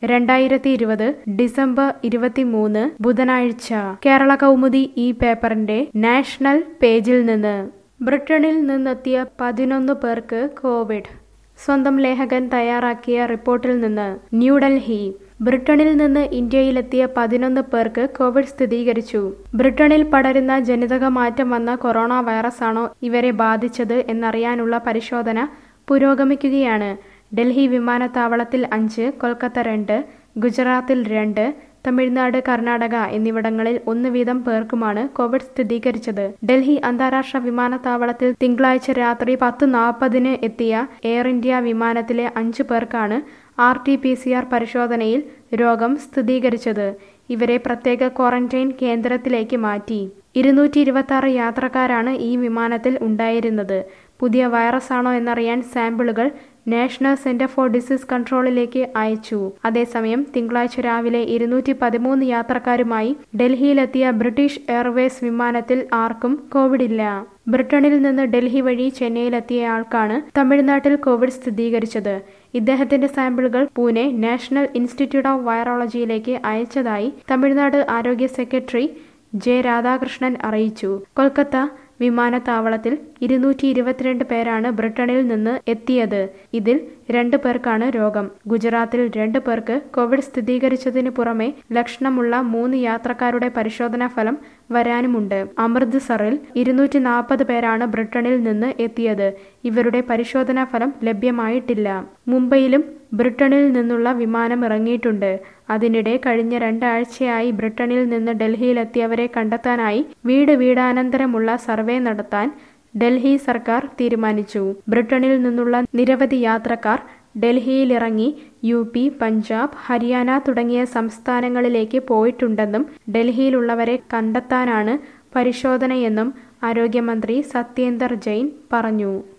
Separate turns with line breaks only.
രണ്ടായിരത്തി ഇരുപത് ഡിസംബർ ഇരുപത്തിമൂന്ന് ബുധനാഴ്ച കേരള കൗമുദി ഈ പേപ്പറിന്റെ നാഷണൽ പേജിൽ നിന്ന് ബ്രിട്ടനിൽ നിന്നെത്തിയ പതിനൊന്ന് പേർക്ക് കോവിഡ് സ്വന്തം ലേഖകൻ തയ്യാറാക്കിയ റിപ്പോർട്ടിൽ നിന്ന് ന്യൂഡൽഹി ബ്രിട്ടനിൽ നിന്ന് ഇന്ത്യയിലെത്തിയ പതിനൊന്ന് പേർക്ക് കോവിഡ് സ്ഥിരീകരിച്ചു ബ്രിട്ടനിൽ പടരുന്ന ജനിതക മാറ്റം വന്ന കൊറോണ വൈറസാണോ ഇവരെ ബാധിച്ചത് എന്നറിയാനുള്ള പരിശോധന പുരോഗമിക്കുകയാണ് ഡൽഹി വിമാനത്താവളത്തിൽ അഞ്ച് കൊൽക്കത്ത രണ്ട് ഗുജറാത്തിൽ രണ്ട് തമിഴ്നാട് കർണാടക എന്നിവിടങ്ങളിൽ ഒന്ന് വീതം പേർക്കുമാണ് കോവിഡ് സ്ഥിരീകരിച്ചത് ഡൽഹി അന്താരാഷ്ട്ര വിമാനത്താവളത്തിൽ തിങ്കളാഴ്ച രാത്രി പത്ത് നാൽപ്പതിന് എത്തിയ എയർ ഇന്ത്യ വിമാനത്തിലെ അഞ്ചു പേർക്കാണ് R T P C R പരിശോധനയിൽ രോഗം സ്ഥിരീകരിച്ചത് ഇവരെ പ്രത്യേക ക്വാറന്റൈൻ കേന്ദ്രത്തിലേക്ക് മാറ്റി ഇരുന്നൂറ്റി ഇരുപത്തി ആറ് യാത്രക്കാരാണ് ഈ വിമാനത്തിൽ ഉണ്ടായിരുന്നത് പുതിയ വൈറസാണോ എന്നറിയാൻ സാമ്പിളുകൾ നാഷണൽ സെന്റർ ഫോർ ഡിസീസ് കൺട്രോളിലേക്ക് അയച്ചു അതേസമയം തിങ്കളാഴ്ച രാവിലെ ഇരുന്നൂറ്റി പതിമൂന്ന് യാത്രക്കാരുമായി ഡൽഹിയിലെത്തിയ ബ്രിട്ടീഷ് എയർവേസ് വിമാനത്തിൽ ആർക്കും കോവിഡ് ഇല്ല ബ്രിട്ടനിൽ നിന്ന് ഡൽഹി വഴി ചെന്നൈയിലെത്തിയ ആൾക്കാണ് തമിഴ്നാട്ടിൽ കോവിഡ് സ്ഥിരീകരിച്ചത് ഇദ്ദേഹത്തിന്റെ സാമ്പിളുകൾ പൂനെ നാഷണൽ ഇൻസ്റ്റിറ്റ്യൂട്ട് ഓഫ് വൈറോളജിയിലേക്ക് അയച്ചതായി തമിഴ്നാട് ആരോഗ്യ സെക്രട്ടറി ജെ രാധാകൃഷ്ണൻ അറിയിച്ചു കൊൽക്കത്ത വിമാനത്താവളത്തിൽ ഇരുന്നൂറ്റി ഇരുപത്തിരണ്ട് പേരാണ് ബ്രിട്ടനിൽ നിന്ന് എത്തിയത് ഇതിൽ രണ്ടു പേർക്കാണ് രോഗം ഗുജറാത്തിൽ രണ്ടു പേർക്ക് കോവിഡ് സ്ഥിരീകരിച്ചതിന് പുറമെ ലക്ഷണമുള്ള മൂന്ന് യാത്രക്കാരുടെ പരിശോധനാ ഫലം വരാനുമുണ്ട് അമൃത്സറിൽ ഇരുന്നൂറ്റി നാൽപ്പത് പേരാണ് ബ്രിട്ടനിൽ നിന്ന് എത്തിയത് ഇവരുടെ പരിശോധനാ ഫലം ലഭ്യമായിട്ടില്ല മുംബൈയിലും ബ്രിട്ടനിൽ നിന്നുള്ള വിമാനം ഇറങ്ങിയിട്ടുണ്ട് അതിനിടെ കഴിഞ്ഞ രണ്ടാഴ്ചയായി ബ്രിട്ടനിൽ നിന്ന് ഡൽഹിയിലെത്തിയവരെ കണ്ടെത്താനായി വീട് വീടാനന്തരമുള്ള സർവേ നടത്താൻ ഡൽഹി സർക്കാർ തീരുമാനിച്ചു ബ്രിട്ടനിൽ നിന്നുള്ള നിരവധി യാത്രക്കാർ ഡൽഹിയിലിറങ്ങി യു പി പഞ്ചാബ് ഹരിയാന തുടങ്ങിയ സംസ്ഥാനങ്ങളിലേക്ക് പോയിട്ടുണ്ടെന്നും ഡൽഹിയിലുള്ളവരെ കണ്ടെത്താനാണ് പരിശോധനയെന്നും ആരോഗ്യമന്ത്രി സത്യേന്ദർ ജെയിൻ പറഞ്ഞു